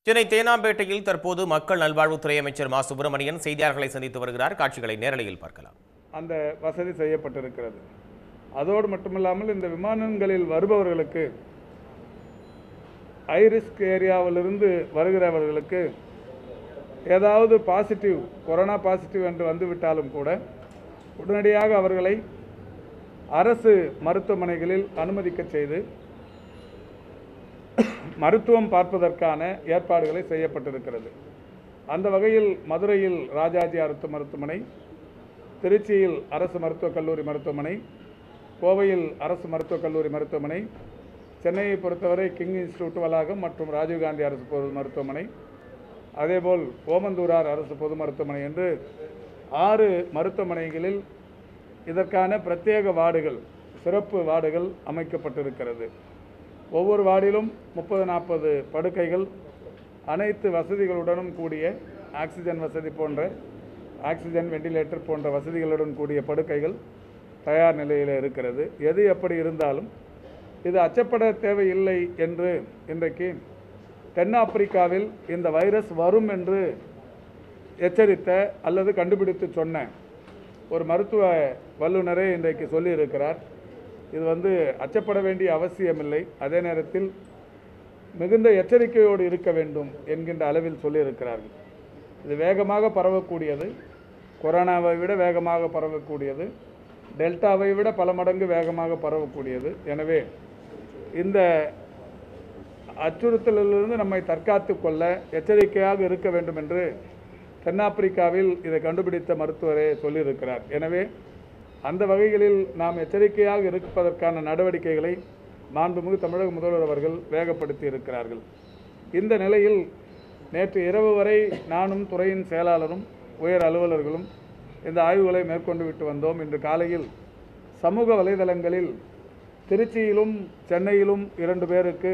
சென்னை தேனாம்பேட்டையில் தற்போது மக்கள் நல்வாழ்வுத்துறை அமைச்சர் மா சுப்பிரமணியன் செய்தியாளர்களை சந்தித்து வருகிறார் காட்சிகளை நேரலையில் பார்க்கலாம் அந்த வசதி செய்யப்பட்டிருக்கிறது அதோடு மட்டுமில்லாமல் இந்த விமானங்களில் வருபவர்களுக்கு ஐரிஸ்க் ஏரியாவிலிருந்து வருகிறவர்களுக்கு ஏதாவது பாசிட்டிவ் கொரோனா பாசிட்டிவ் என்று வந்துவிட்டாலும் கூட உடனடியாக அவர்களை அரசு மருத்துவமனைகளில் அனுமதிக்க செய்து மருத்துவம் பார்ப்பதற்கான ஏற்பாடுகளை செய்யப்பட்டிருக்கிறது அந்த வகையில் மதுரையில் ராஜாஜி அரசு மருத்துவமனை திருச்சியில் அரசு மருத்துவக் கல்லூரி மருத்துவமனை கோவையில் அரசு மருத்துவக் கல்லூரி மருத்துவமனை சென்னையை பொறுத்தவரை கிங் இன்ஸ்டிடியூட் வளாகம் மற்றும் ராஜீவ்காந்தி அரசு பொது மருத்துவமனை அதேபோல் ஓமந்தூரார் அரசு பொது மருத்துவமனை என்று ஆறு மருத்துவமனைகளில் இதற்கான பிரத்யேக வார்டுகள் சிறப்பு வார்டுகள் அமைக்கப்பட்டிருக்கிறது ஒவ்வொரு வார்டிலும் முப்பது நாற்பது படுக்கைகள் அனைத்து வசதிகளுடனும் கூடிய ஆக்சிஜன் வசதி போன்ற ஆக்சிஜன் வெண்டிலேட்டர் போன்ற வசதிகளுடன் கூடிய படுக்கைகள் தயார் நிலையில் இருக்கிறது எது எப்படி இருந்தாலும் இது அச்சப்பட தேவையில்லை என்று இன்றைக்கு தென்னாப்பிரிக்காவில் இந்த வைரஸ் வரும் என்று எச்சரித்த அல்லது கண்டுபிடித்து சொன்ன ஒரு மருத்துவ வல்லுநரே இன்றைக்கு சொல்லியிருக்கிறார் இது வந்து அச்சப்பட வேண்டிய அவசியமில்லை அதே நேரத்தில் மிகுந்த எச்சரிக்கையோடு இருக்க வேண்டும் என்கின்ற அளவில் சொல்லியிருக்கிறார்கள் இது வேகமாக பரவக்கூடியது கொரோனாவை விட வேகமாக பரவக்கூடியது டெல்டாவை விட பல மடங்கு வேகமாக பரவக்கூடியது எனவே இந்த அச்சுறுத்தலிலிருந்து நம்மை தற்காத்து கொள்ள எச்சரிக்கையாக இருக்க வேண்டும் என்று தென்னாப்பிரிக்காவில் இதை கண்டுபிடித்த மருத்துவரே சொல்லியிருக்கிறார் எனவே அந்த வகைகளில் நாம் எச்சரிக்கையாக இருப்பதற்கான நடவடிக்கைகளை மாண்புமிகு தமிழக முதல்வர் அவர்கள் வேகப்படுத்தி இருக்கிறார்கள் இந்த நிலையில் நேற்று இரவு வரை நானும் துறையின் செயலாளரும் உயர் அலுவலர்களும் இந்த ஆய்வுகளை மேற்கொண்டு விட்டு வந்தோம் இன்று காலையில் சமூக வலைதளங்களில் திருச்சியிலும் சென்னையிலும் இரண்டு பேருக்கு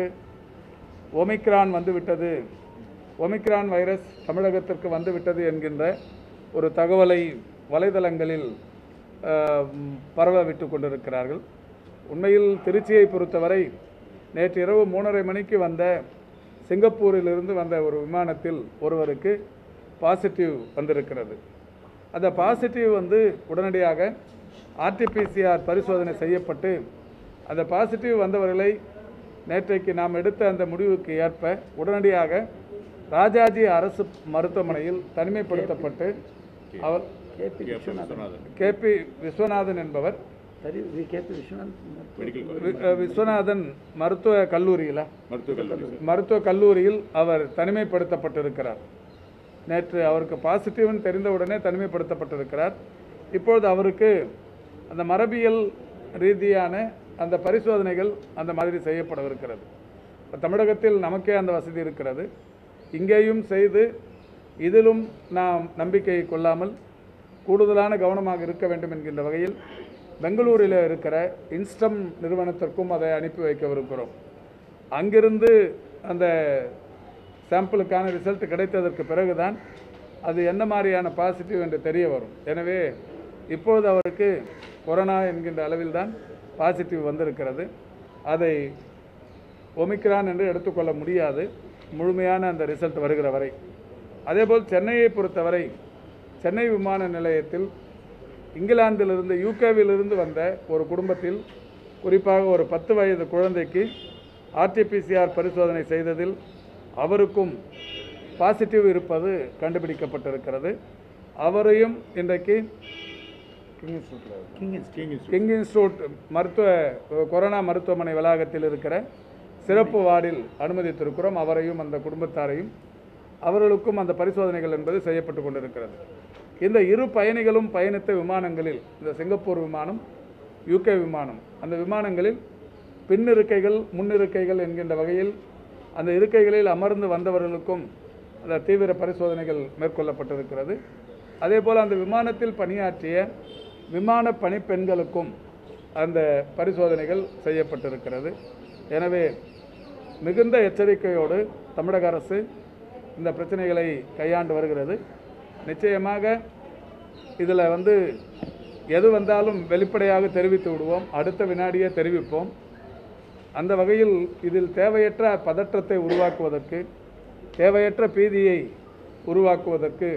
ஒமிக்ரான் வந்துவிட்டது ஒமிக்ரான் வைரஸ் தமிழகத்திற்கு வந்துவிட்டது என்கின்ற ஒரு தகவலை வலைதளங்களில் அஹ், பரவ விட்டு கொண்டிருக்கிறார்கள் உண்மையில் திருச்சியை பொறுத்தவரை நேற்று இரவு மூணரை மணிக்கு வந்த சிங்கப்பூரிலிருந்து வந்த ஒரு விமானத்தில் ஒருவருக்கு பாசிட்டிவ் வந்திருக்கிறது அந்த பாசிட்டிவ் வந்து உடனடியாக ஆர்டிபிசிஆர் பரிசோதனை செய்யப்பட்டு அந்த பாசிட்டிவ் வந்தவர்களை நேற்றைக்கு நாம் எடுத்த அந்த முடிவுக்கு ஏற்ப உடனடியாக ராஜாஜி அரசு மருத்துவமனையில் தனிமைப்படுத்தப்பட்டு அவர் கேபி விஸ்வநாதன் கேபி விஸ்வநாதன் என்பவர் சரி வி கேபி விஸ்வநாதன் வி- அஹ் விஸ்வநாதன் மருத்துவ கல்லூரியில் மருத்துவக் கல்லூரி மருத்துவ கல்லூரியில் அவர் தனிமைப்படுத்தப்பட்டிருக்கிறார் நேற்று அவருக்கு பாசிட்டிவ்னு தெரிந்தவுடனே தனிமைப்படுத்தப்பட்டிருக்கிறார் இப்பொழுது அவருக்கு அந்த மரபியல் ரீதியான அந்த பரிசோதனைகள் அந்த மாதிரி செய்யப்படவிருக்கிறது இப்ப தமிழகத்தில் நமக்கே அந்த வசதி இருக்கிறது இங்கேயும் செய்து இதிலும் நாம் நம்பிக்கை கொள்ளாமல் கூடுதலான கவனமாக இருக்க வேண்டும் என்கின்ற வகையில் பெங்களூரில் இருக்கிற இன்ஸ்டம் நிறுவனத்திற்கும் அதை அனுப்பி வைக்கவிருக்கிறோம் அங்கிருந்து அந்த சாம்பிளுக்கான ரிசல்ட் கிடைத்ததற்கு பிறகுதான் அது என்ன மாதிரியான பாசிட்டிவ் என்று தெரிய வரும் எனவே இப்பொழுது அவருக்கு கொரோனா என்கின்ற அளவில்தான் பாசிட்டிவ் வந்திருக்கிறது அதை ஒமிக்ரான் என்று எடுத்துக்கொள்ள முடியாது முழுமையான அந்த ரிசல்ட் வருகிற வரை அதேபோல் சென்னையை பொறுத்தவரை சென்னை விமான நிலையத்தில் இங்கிலாந்திலிருந்து யூகேவிலிருந்து வந்த ஒரு குடும்பத்தில் குறிப்பாக ஒரு பத்து வயது குழந்தைக்கு ஆர்டிபிசிஆர் பரிசோதனை செய்ததில் அவருக்கும் பாசிட்டிவ் இருப்பது கண்டுபிடிக்கப்பட்டிருக்கிறது அவரையும் இன்றைக்கு கிங் இன்ஸ்டியூட்டில் King institute King institute King institute மருத்துவ கொரோனா மருத்துவமனை வளாகத்தில் இருக்கிற சிறப்பு வார்டில் அனுமதித்திருக்கிறோம் அவரையும் அந்த குடும்பத்தாரையும் அவர்களுக்கும் அந்த பரிசோதனைகள் என்பது செய்யப்பட்டு கொண்டிருக்கிறது இந்த இரு பயணிகளும் பயணித்த விமானங்களில் இந்த சிங்கப்பூர் விமானம் யூகே விமானம் அந்த விமானங்களில் பின்னிருக்கைகள் முன்னிருக்கைகள் என்கின்ற வகையில் அந்த இருக்கைகளில் அமர்ந்து வந்தவர்களுக்கும் அந்த தீவிர பரிசோதனைகள் மேற்கொள்ளப்பட்டிருக்கிறது அதேபோல் அந்த விமானத்தில் பணியாற்றிய விமான பணிப்பெண்களுக்கும் அந்த பரிசோதனைகள் செய்யப்பட்டிருக்கிறது எனவே மிகுந்த எச்சரிக்கையோடு தமிழக அரசு இந்த பிரச்சனைகளை கையாண்டு வருகிறது நிச்சயமாக இதில் வந்து எது வந்தாலும் வெளிப்படையாக தெரிவித்து விடுவோம் அடுத்த வினாடியே தெரிவிப்போம் அந்த வகையில் இதில் தேவையற்ற பதற்றத்தை உருவாக்குவதற்கு தேவையற்ற பீதியை உருவாக்குவதற்கு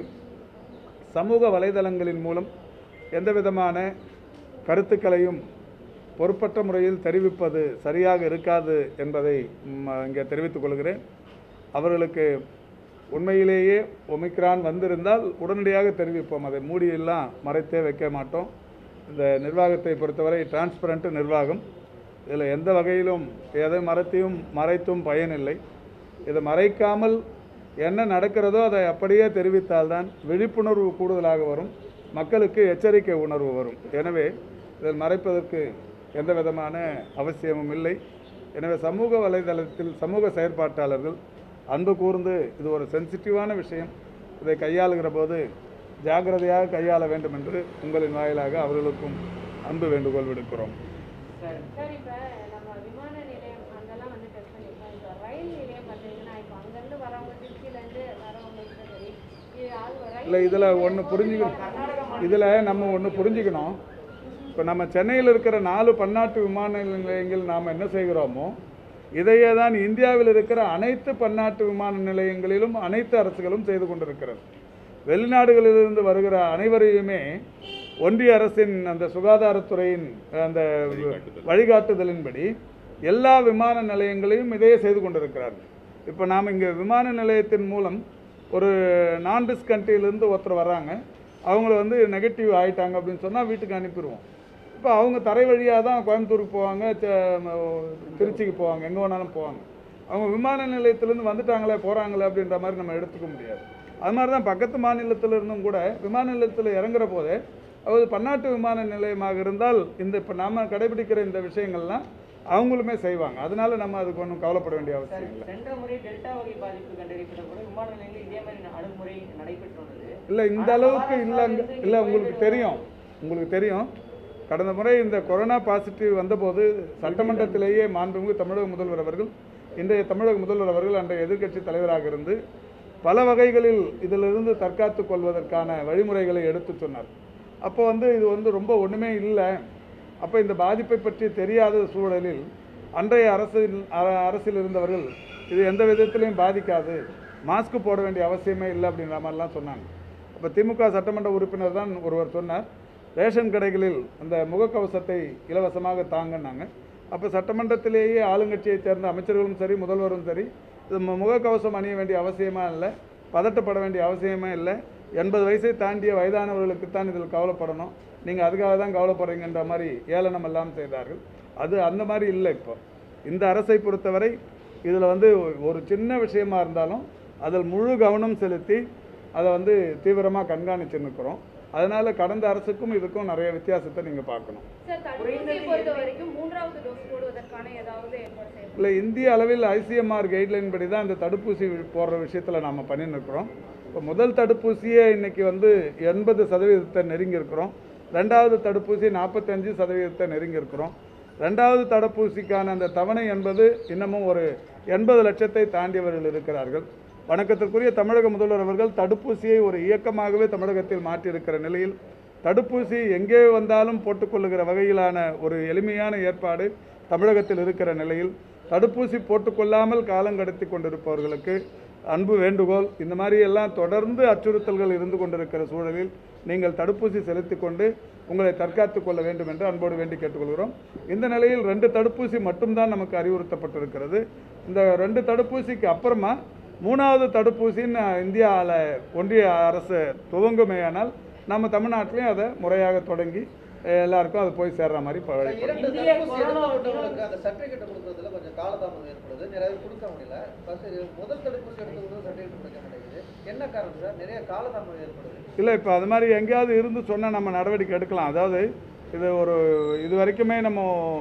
சமூக வலைதளங்களின் மூலம் எந்த விதமான கருத்துக்களையும் பொறுப்பற்ற முறையில் தெரிவிப்பது சரியாக இருக்காது என்பதை ம், இங்கே தெரிவித்துக் கொள்கிறேன் அவர்களுக்கு உண்மையிலேயே ஒமிக்ரான் வந்திருந்தால் உடனடியாக தெரிவிப்போம் அதை மூடியெல்லாம் மறைத்தே வைக்க மாட்டோம் இந்த நிர்வாகத்தை பொறுத்தவரை டிரான்ஸ்பரண்ட் நிர்வாகம் இதில் எந்த வகையிலும் எதை மறைத்தையும் மறைத்தும் பயனில்லை இதை மறைக்காமல் என்ன நடக்கிறதோ அதை அப்படியே தெரிவித்தால்தான் விழிப்புணர்வு கூடுதலாக வரும் மக்களுக்கு எச்சரிக்கை உணர்வு வரும் எனவே இதில் மறைப்பதற்கு எந்த விதமான அவசியமும் இல்லை எனவே சமூக வலைதளத்தில் சமூக செயற்பாட்டாளர்கள் அன்பு கூர்ந்து இது ஒரு சென்சிட்டிவான விஷயம் இதை கையாளுகிற போது ஜாக்கிரதையாக கையாள வேண்டும் என்று உங்களின் வாயிலாக அவர்களுக்கும் அன்பு வேண்டுகோள் விடுக்கிறோம் சார் இப்போ நம்ம விமான நிலையம் அங்கெல்லாம் வந்து டெஸ்ட் பண்ணியிருக்கோம் இப்போ ரயில் நிலையம் பார்த்தீங்கன்னா இப்போ அங்கேருந்து வரவங்க திருச்சியிலேருந்து வரவங்களுக்கு சரி இது அது ரயில் இல்லை இதில் ஒன்று புரிஞ்சுக்கணும் இதில் நம்ம ஒன்று புரிஞ்சுக்கணும் இப்போ நம்ம சென்னையில் இருக்கிற நாலு பன்னாட்டு விமான நிலையங்கள் நாம் என்ன செய்கிறோமோ இதையே தான் இந்தியாவில் இருக்கிற அனைத்து பன்னாட்டு விமான நிலையங்களிலும் அனைத்து அரசுகளும் செய்து கொண்டிருக்கிறது வெளிநாடுகளிலிருந்து வருகிற அனைவரையுமே ஒன்றிய அரசின் அந்த சுகாதாரத்துறையின் அந்த வழிகாட்டுதலின்படி எல்லா விமான நிலையங்களையும் இதையே செய்து கொண்டிருக்கிறார்கள் இப்போ நாம் இங்கே விமான நிலையத்தின் மூலம் ஒரு நான் ரிஸ்க் கண்ட்ரியிலேருந்து ஒருத்தர் வர்றாங்க அவங்கள வந்து நெகட்டிவ் ஆயிட்டாங்க அப்படின்னு சொன்னால் வீட்டுக்கு அனுப்பிடுவோம் இப்போ அவங்க தரை வழியாக தான் கோயம்புத்தூருக்கு போவாங்க ச- ம- திருச்சிக்கு போவாங்க எங்கே வேணாலும் போவாங்க அவங்க விமான நிலையத்திலேருந்து வந்துட்டாங்களே போகிறாங்களே அப்படின்ற மாதிரி நம்ம எடுத்துக்க முடியாது அது மாதிரி தான் பக்கத்து மாநிலத்தில் இருந்தும் கூட விமான நிலையத்தில் இறங்குற போதே அது பன்னாட்டு விமான நிலையமாக இருந்தால் இந்த இப்போ நாம கடைபிடிக்கிற இந்த விஷயங்கள்லாம் அவங்களுமே செய்வாங்க அதனால நம்ம அதுக்கு ஒன்றும் கவலைப்பட வேண்டிய அவசியம் இல்லை சென்ற முறை டெல்டா வகை பாதிப்பு கண்டறியப்பட்ட கூட விமான நிலையங்களில் இதே மாதிரி அணுகுமுறை நடைபெற்று வந்தது இல்லை இந்த அளவுக்கு இல்லைங்க இல்லை உங்களுக்கு தெரியும் உங்களுக்கு தெரியும் கடந்த முறை இந்த கொரோனா பாசிட்டிவ் வந்தபோது சட்டமன்றத்திலேயே மாண்புமிகு தமிழக முதல்வர் அவர்கள் இன்றைய தமிழக முதல்வர் அவர்கள் அன்றைய எதிர்க்கட்சி தலைவராக இருந்து பல வகைகளில் இதிலிருந்து தற்காத்துக் கொள்வதற்கான வழிமுறைகளை எடுத்து சொன்னார் அப்போ வந்து இது வந்து ரொம்ப ஒன்றுமே இல்லை அப்போ இந்த பாதிப்பை பற்றி தெரியாத சூழலில் அன்றைய அரசில் அர- அரசில் இருந்தவர்கள் இது எந்த விதத்திலையும் பாதிக்காது மாஸ்க் போட வேண்டிய அவசியமே இல்லை அப்படின்ற மாதிரிலாம் சொன்னாங்க அப்போ திமுக சட்டமன்ற உறுப்பினர் தான் ஒருவர் சொன்னார் ரேஷன் கடைகளில் அந்த முகக்கவசத்தை இலவசமாக தாங்கன்னாங்க அப்போ சட்டமன்றத்திலேயே ஆளுங்கட்சியைச் சேர்ந்த அமைச்சர்களும் சரி முதல்வரும் சரி இது மு- முகக்கவசம் அணிய வேண்டிய அவசியமா இல்லை பதட்டப்பட வேண்டிய அவசியமே இல்லை எண்பது வயசை தாண்டிய வயதானவர்களுக்கு தான் இதில் கவலைப்படணும் நீங்கள் அதுக்காக தான் கவலைப்படுறீங்கன்ற மாதிரி ஏளனம் எல்லாம் செய்தார்கள் அது அந்த மாதிரி இல்லை இப்போ இந்த அரசை பொறுத்தவரை இதில் வந்து ஒரு சின்ன விஷயமா இருந்தாலும் அதில் முழு கவனம் செலுத்தி அதை வந்து தீவிரமாக கண்காணிச்சு நிற்கிறோம் அதனால கடந்த அரசுக்கும் இதுக்கும் நிறைய வித்தியாசத்தை நீங்கள் பார்க்கணும் சார் தடுப்பூசியை பொறுத்த வரைக்கும் மூன்றாவது டோஸ் போடுவதற்கான ஏதாவது ஏற்பாடு செய்யணும் இல்லை இந்திய அளவில் ஐசிஎம்ஆர் கைட்லைன் படி தான் இந்த தடுப்பூசி போடுற விஷயத்தில் நாம் பண்ணின்னு இருக்கிறோம் இப்போ முதல் தடுப்பூசியே இன்னைக்கு வந்து எண்பது சதவீதத்தை நெருங்கி இருக்கிறோம் ரெண்டாவது தடுப்பூசி நாற்பத்தஞ்சு சதவீதத்தை நெருங்கி இருக்கிறோம் ரெண்டாவது தடுப்பூசிக்கான அந்த தவணை என்பது இன்னமும் ஒரு எண்பது லட்சத்தை தாண்டியவர்கள் இருக்கிறார்கள் வணக்கத்திற்குரிய தமிழக முதல்வர் அவர்கள் தடுப்பூசியை ஒரு இயக்கமாகவே தமிழகத்தில் மாற்றியிருக்கிற நிலையில் தடுப்பூசி எங்கே வந்தாலும் போட்டுக்கொள்ளுகிற வகையிலான ஒரு எளிமையான ஏற்பாடு தமிழகத்தில் இருக்கிற நிலையில் தடுப்பூசி போட்டுக்கொள்ளாமல் காலம் கடத்தி கொண்டிருப்பவர்களுக்கு அன்பு வேண்டுகோள் இந்த மாதிரி எல்லாம் தொடர்ந்து அச்சுறுத்தல்கள் இருந்து கொண்டிருக்கிற சூழலில் நீங்கள் தடுப்பூசி செலுத்திக் கொண்டு உங்களை தற்காத்துக் கொள்ள வேண்டும் என்று அன்போடு வேண்டி கேட்டுக்கொள்கிறோம் இந்த நிலையில் ரெண்டு தடுப்பூசி மட்டும்தான் நமக்கு அறிவுறுத்தப்பட்டிருக்கிறது இந்த ரெண்டு தடுப்பூசிக்கு அப்புறமா மூணாவது தடுப்பூசின்னு இந்தியாவில் ஒன்றிய அரசு துவங்குமேயானால் நம்ம தமிழ்நாட்டிலையும் அதை முறையாக தொடங்கி அஹ், எல்லாருக்கும் அது போய் சேர்ற மாதிரி இப்போ வழிபடும் இரண்டு இந்திய தடுப்பூசி கொரோனா எடுத்தவங்களுக்கு அந்த சர்டிபிகேட் கொடுக்கறதுல கொஞ்சம் காலதாமதம் ஏற்படுது நிறைய பேர் கொடுக்க முடியல ஃபர்ஸ்ட் முதல் தடுப்பூசி எடுத்தவங்களுக்கு சர்டிபிகேட் கொடுக்க மாட்டேங்குது என்ன காரணம் சார் நிறைய காலதாமதம் ஏற்படுது இல்லை இப்போ அது மாதிரி எங்கேயாவது இருந்து சொன்னால் நம்ம நடவடிக்கை எடுக்கலாம் அதாவது இது ஒரு இது வரைக்குமே நம்ம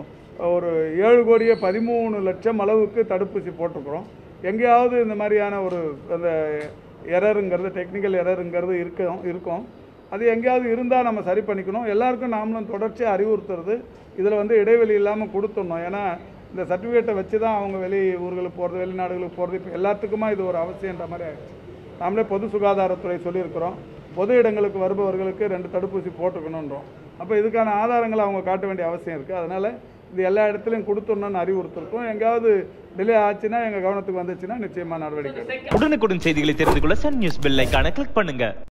ஒரு ஏழு கோடியே பதிமூணு லட்சம் அளவுக்கு தடுப்பூசி போட்டிருக்கிறோம் எங்கேயாவது இந்த மாதிரியான ஒரு அந்த எரருங்கிறது டெக்னிக்கல் எரருங்கிறது இருக்கும் இருக்கும் அது எங்கேயாவது இருந்தால் நம்ம சரி பண்ணிக்கணும் எல்லாருக்கும் நாமளும் தொடர்ச்சியாக அறிவுறுத்துறது இதில் வந்து இடைவெளி இல்லாமல் கொடுத்துடணும் ஏன்னா இந்த சர்டிஃபிகேட்டை வச்சு தான் அவங்க வெளி ஊர்களுக்கு போகிறது வெளிநாடுகளுக்கு போகிறது இப்போ எல்லாத்துக்குமா இது ஒரு அவசியன்ற மாதிரி ஆயிடுச்சு நாமளே பொது சுகாதாரத்துறை சொல்லியிருக்கிறோம் பொது இடங்களுக்கு வருபவர்களுக்கு ரெண்டு தடுப்பூசி போட்டுக்கணுன்றோம் அப்போ இதுக்கான ஆதாரங்களை அவங்க காட்ட வேண்டிய அவசியம் இருக்குது அதனால் இது எல்லா இடத்துலையும் கொடுத்துடணும்னு அறிவுறுத்திருக்கோம் எங்கேயாவது டிலே ஆச்சுன்னா எங்கள் கவனத்துக்கு வந்துச்சுன்னா நிச்சயமாக நடவடிக்கை எடுப்போம். உடனுக்குடன் செய்திகளை தெரிந்து கொள்ள சன் நியூஸ் பெல் ஐகானை கிளிக் பண்ணுங்க